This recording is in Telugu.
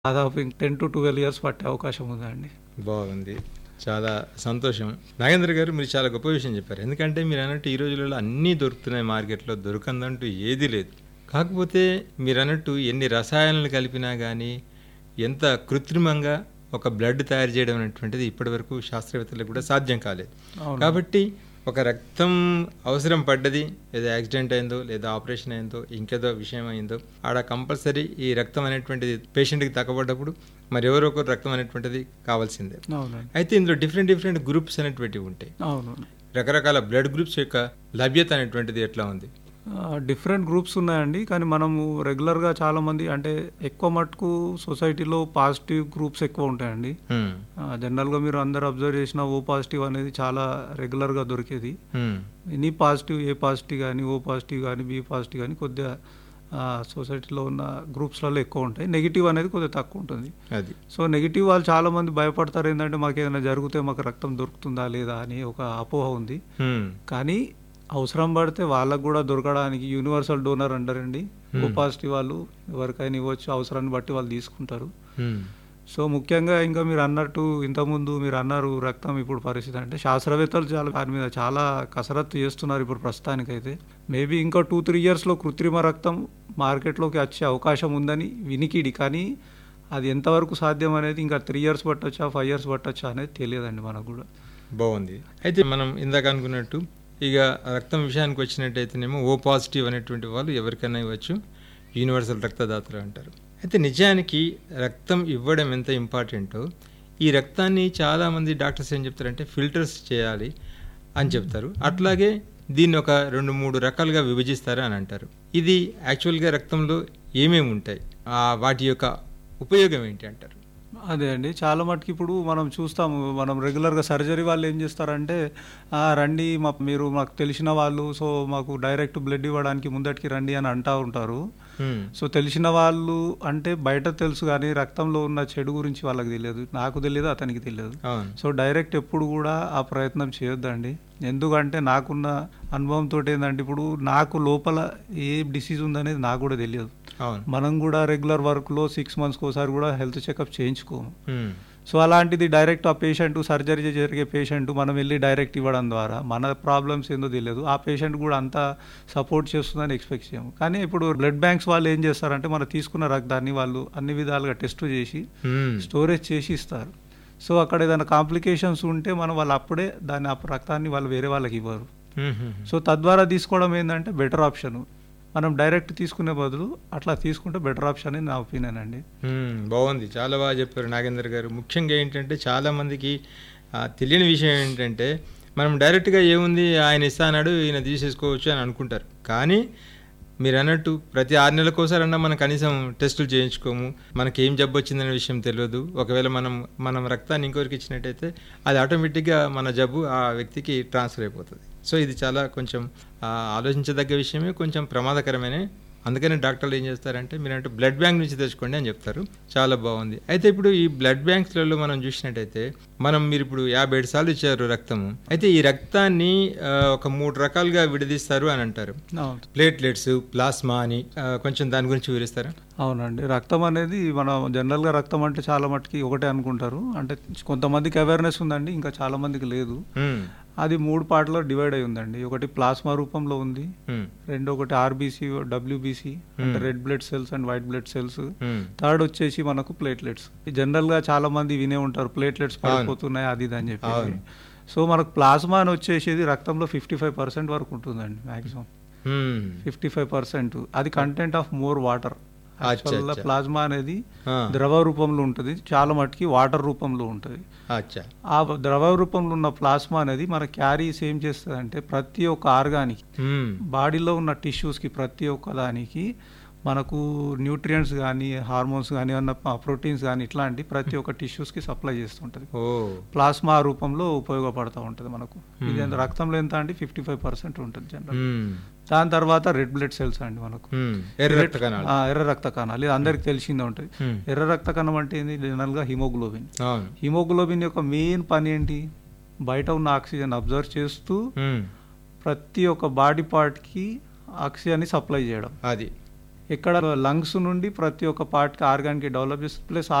దాదాపు ఇంక టెన్ టు ట్వెల్వ్ ఇయర్స్ పట్టే అవకాశం ఉందండి బాగుంది చాలా సంతోషం నాగేంద్ర గారు మీరు చాలా గొప్ప విషయం చెప్పారు ఎందుకంటే మీరు అన్నట్టు ఈ రోజులలో అన్నీ దొరుకుతున్నాయి మార్కెట్లో దొరకందంటూ ఏది లేదు కాకపోతే మీరు అన్నట్టు ఎన్ని రసాయనాలు కలిపినా కానీ ఎంత కృత్రిమంగా ఒక బ్లడ్ తయారు చేయడం అనేటువంటిది ఇప్పటివరకు శాస్త్రవేత్తలకు కూడా సాధ్యం కాలేదు అవును. కాబట్టి ఒక రక్తం అవసరం పడ్డది ఏదో యాక్సిడెంట్ అయిందో లేదా ఆపరేషన్ అయిందో ఇంకేదో విషయం అయిందో ఆడ కంపల్సరీ ఈ రక్తం అనేటువంటిది పేషెంట్కి తగ్గబడ్డప్పుడు మరి ఎవరో ఒకరు రక్తం అనేటువంటిది కావాల్సిందే అవునండి అయితే ఇందులో డిఫరెంట్ డిఫరెంట్ గ్రూప్స్ అనేటువంటివి ఉంటాయి అవును రకరకాల బ్లడ్ గ్రూప్స్ యొక్క లభ్యత అనేటువంటిది ఎట్లా ఉంది డిఫరెంట్ గ్రూప్స్ ఉన్నాయండి కానీ మనము రెగ్యులర్గా చాలా మంది అంటే ఎక్కువ మటుకు సొసైటీలో పాజిటివ్ గ్రూప్స్ ఎక్కువ ఉంటాయండి హ్మ్. ఆ, జనరల్గా మీరు అందరు అబ్జర్వ్ చేసిన ఓ పాజిటివ్ అనేది చాలా రెగ్యులర్గా దొరికేది హ్మ్. ఎనీ పాజిటివ్ ఏ పాజిటివ్ కానీ ఓ పాజిటివ్ కానీ బి పాజిటివ్ కానీ కొద్దిగా ఆ, సొసైటీలో ఉన్న గ్రూప్స్లలో ఎక్కువ ఉంటాయి నెగిటివ్ అనేది కొద్దిగా తక్కువ ఉంటుంది అది సో నెగిటివ్ వాళ్ళు చాలా మంది భయపడతారు ఏంటంటే మాకు ఏదైనా జరిగితే మాకు రక్తం దొరుకుతుందా లేదా అని ఒక అపోహ ఉంది హ్మ్. కానీ అవసరం పడితే వాళ్ళకు కూడా దొరకడానికి యూనివర్సల్ డోనర్ అంటారండి ఓ పాజిటివ్ వాళ్ళు ఎవరికైనా ఇవ్వచ్చు అవసరాన్ని బట్టి వాళ్ళు తీసుకుంటారు హ్మ్. సో ముఖ్యంగా ఇంకా మీరు అన్నట్టు ఇంతకుముందు మీరు అన్నారు రక్తం ఇప్పుడు పరిస్థితి అంటే శాస్త్రవేత్తలు చాలా దాని మీద చాలా కసరత్తు చేస్తున్నారు ఇప్పుడు ప్రస్తుతానికైతే మేబీ ఇంకా టూ త్రీ ఇయర్స్లో కృత్రిమ రక్తం మార్కెట్లోకి వచ్చే అవకాశం ఉందని వినికిడి కానీ అది ఎంతవరకు సాధ్యం అనేది ఇంకా త్రీ ఇయర్స్ పట్టొచ్చా ఫైవ్ ఇయర్స్ పట్టొచ్చా అనేది తెలియదండి మనకు కూడా బాగుంది అయితే మనం ఇందాక అనుకున్నట్టు ఇక రక్తం విషయానికి వచ్చినట్టయితేనేమో ఓ పాజిటివ్ అనేటువంటి వాళ్ళు ఎవరికైనా ఇవ్వచ్చు యూనివర్సల్ రక్తదాతలు అంటారు అయితే నిజానికి రక్తం ఇవ్వడం ఎంత ఇంపార్టెంటో ఈ రక్తాన్ని చాలామంది డాక్టర్స్ ఏం చెప్తారంటే ఫిల్టర్స్ చేయాలి అని చెప్తారు అట్లాగే దీన్ని ఒక రెండు మూడు రకాలుగా విభజిస్తారు అని అంటారు ఇది యాక్చువల్గా రక్తంలో ఏమేమి ఉంటాయి ఆ వాటి యొక్క ఉపయోగం ఏంటి అంటారు అదే అండి చాలా మటుకు ఇప్పుడు మనం చూస్తాము మనం రెగ్యులర్గా సర్జరీ వాళ్ళు ఏం చేస్తారంటే "ఆ, రండి మా మీరు మాకు తెలిసిన వాళ్ళు సో మాకు డైరెక్ట్ బ్లడ్ ఇవ్వడానికి ముందటికి రండి అని అంటూ ఉంటారు హ్మ్. సో తెలిసిన వాళ్ళు అంటే బయట తెలుసు కానీ రక్తంలో ఉన్న చెడు గురించి వాళ్ళకి తెలియదు నాకు తెలియదు అతనికి తెలియదు అవును సో డైరెక్ట్ ఎప్పుడు కూడా ఆ ప్రయత్నం చేయొద్దండి ఎందుకంటే నాకున్న అనుభవంతో ఏంటంటే ఇప్పుడు నాకు లోపల ఏ డిసీజ్ ఉందనేది నాకు కూడా తెలియదు అవును మనం కూడా రెగ్యులర్ వర్క్లో సిక్స్ మంత్స్కి ఒకసారి కూడా హెల్త్ చెకప్ చేయించుకోము హ్మ్. సో అలాంటిది డైరెక్ట్ ఆ పేషెంట్ సర్జరీ జరిగే పేషెంట్ మనం వెళ్ళి డైరెక్ట్ ఇవ్వడం ద్వారా మన ప్రాబ్లమ్స్ ఏందో తెలియదు ఆ పేషెంట్ కూడా అంతా సపోర్ట్ చేస్తుందని ఎక్స్పెక్ట్ చేయము కానీ ఇప్పుడు బ్లడ్ బ్యాంక్స్ వాళ్ళు ఏం చేస్తారంటే మనం తీసుకున్న రక్తాన్ని వాళ్ళు అన్ని విధాలుగా టెస్ట్ చేసి హ్మ్. స్టోరేజ్ చేసి ఇస్తారు సో అక్కడ ఏదైనా కాంప్లికేషన్స్ ఉంటే మనం వాళ్ళు అప్పుడే దాని ఆ రక్తాన్ని వాళ్ళు వేరే వాళ్ళకి ఇవ్వరు హ్మ్. హ్మ్. సో తద్వారా తీసుకోవడం ఏంటంటే బెటర్ ఆప్షన్ మనం డైరెక్ట్ తీసుకునే బదులు అట్లా తీసుకుంటే బెటర్ ఆప్షన్ అని నా ఒపీనియన్ అండి మ్మ్. బాగుంది చాలా బాగా చెప్పారు నాగేందర్ గారు ముఖ్యంగా ఏంటంటే చాలా మందికి ఆ, తెలియని విషయం ఏంటంటే మనం డైరెక్ట్గా ఏముంది ఆయన ఇస్తానాడు ఈయన తీసేసుకోవచ్చు అని అనుకుంటారు కానీ మీరు అన్నట్టు ప్రతి ఆరు నెలలకోసారన్నా మనం కనీసం టెస్టులు చేయించుకోము మనకి ఏం జబ్బు వచ్చిందనే విషయం తెలియదు ఒకవేళ మనం మనం రక్తాన్ని ఇంకొకరికి ఇచ్చినట్టయితే అది ఆటోమేటిక్గా మన జబ్బు ఆ వ్యక్తికి ట్రాన్స్ఫర్ అయిపోతుంది సో ఇది చాలా కొంచెం ఆ, ఆలోచించదగ్గ విషయమే కొంచెం ప్రమాదకరమైన అందుకని డాక్టర్లు ఏం చేస్తారంటే మీరంటే బ్లడ్ బ్యాంక్ నుంచి తెచ్చుకోండి అని చెప్తారు చాలా బాగుంది అయితే ఇప్పుడు ఈ బ్లడ్ బ్యాంక్స్లలో మనం చూసినట్టయితే మనం మీరు ఇప్పుడు యాభై ఏడు సార్లు ఇచ్చారు రక్తము అయితే ఈ రక్తాన్ని ఆ, ఒక మూడు రకాలుగా విడదీస్తారు అని అంటారు అవును ప్లేట్లెట్స్ ప్లాస్మా అని ఆ, కొంచెం దాని గురించి వివరిస్తారా అవునండి రక్తం అనేది మనం జనరల్గా రక్తం అంటే చాలా మట్టుకి ఒకటే అనుకుంటారు అంటే కొంతమందికి అవేర్నెస్ ఉందండి ఇంకా చాలా మందికి లేదు మ్మ్. అది మూడు పార్ట్లో డివైడ్ అయి ఉందండి ఒకటి ప్లాస్మా రూపంలో ఉంది మ్మ్. రెండు ఒకటి ఆర్బీసీ డబ్ల్యూబీసీ అంటే red blood cells and white blood cells మ్మ్. థర్డ్ వచ్చేసి మనకు ప్లేట్లెట్స్ జనరల్ గా చాలా మంది వినే ఉంటారు ప్లేట్లెట్స్ పడిపోతున్నాయి అది ఇది అని చెప్పి అవును. సో మనకు ప్లాస్మా అని వచ్చేసేది రక్తంలో ఫిఫ్టీ ఫైవ్ పర్సెంట్ వరకు ఉంటుందండి మాక్సిమం మ్మ్. ఫిఫ్టీ ఫైవ్ పర్సెంట్ అది కంటెంట్ ఆఫ్ మోర్ వాటర్ అచ్చా, అచ్చా. ప్లాస్మా అనేది ఆ. ద్రవ రూపంలో ఉంటుంది చాలా మటుకి వాటర్ రూపంలో ఉంటుంది అచ్చా ఆ ద్రవ రూపంలో ఉన్న ప్లాస్మా అనేది మన క్యారీస్ ఏం చేస్తుంది అంటే ప్రతి ఒక్క ఆర్గానికి మ్మ్. బాడీలో ఉన్న టిష్యూస్కి ప్రతి ఒక్క దానికి మనకు న్యూట్రియంట్స్ కానీ హార్మోన్స్ కానీ అన్న ప్రోటీన్స్ కానీ ఇట్లాంటి ప్రతి ఒక్క టిష్యూస్కి సప్లై చేస్తుంటుంది ఓ ప్లాస్మా రూపంలో ఉపయోగపడుతూ ఉంటుంది మనకు ఇది ఎంత- రక్తంలో ఎంత అంటే ఫిఫ్టీ ఫైవ్ పర్సెంట్ ఉంటుంది జనరల్ మ్మ్. దాని తర్వాత రెడ్ బ్లడ్ సెల్స్ అండి మనకు మ్మ్. ఎర్ర రక్త కణాలు ఆ, ఎర్ర రక్త కణాలు ఇది అందరికి తెలిసిందే ఉంటుంది మ్మ్. ఎర్ర రక్త కణం అంటే ఏంది జనరల్గా హిమోగ్లోబిన్ అవును హిమోగ్లోబిన్ యొక్క మెయిన్ పని ఏంటి బయట ఉన్న ఆక్సిజన్ అబ్జర్వ్ చేస్తూ మ్మ్. ప్రతి ఒక్క బాడీ పార్ట్కి ఆక్సిజన్ని సప్లై చేయడం అది ఇక్కడ లంగ్స్ నుండి ప్రతి ఒక్క పార్ట్కి ఆర్గాన్కి డెవలప్ చేస్తుంది ప్లస్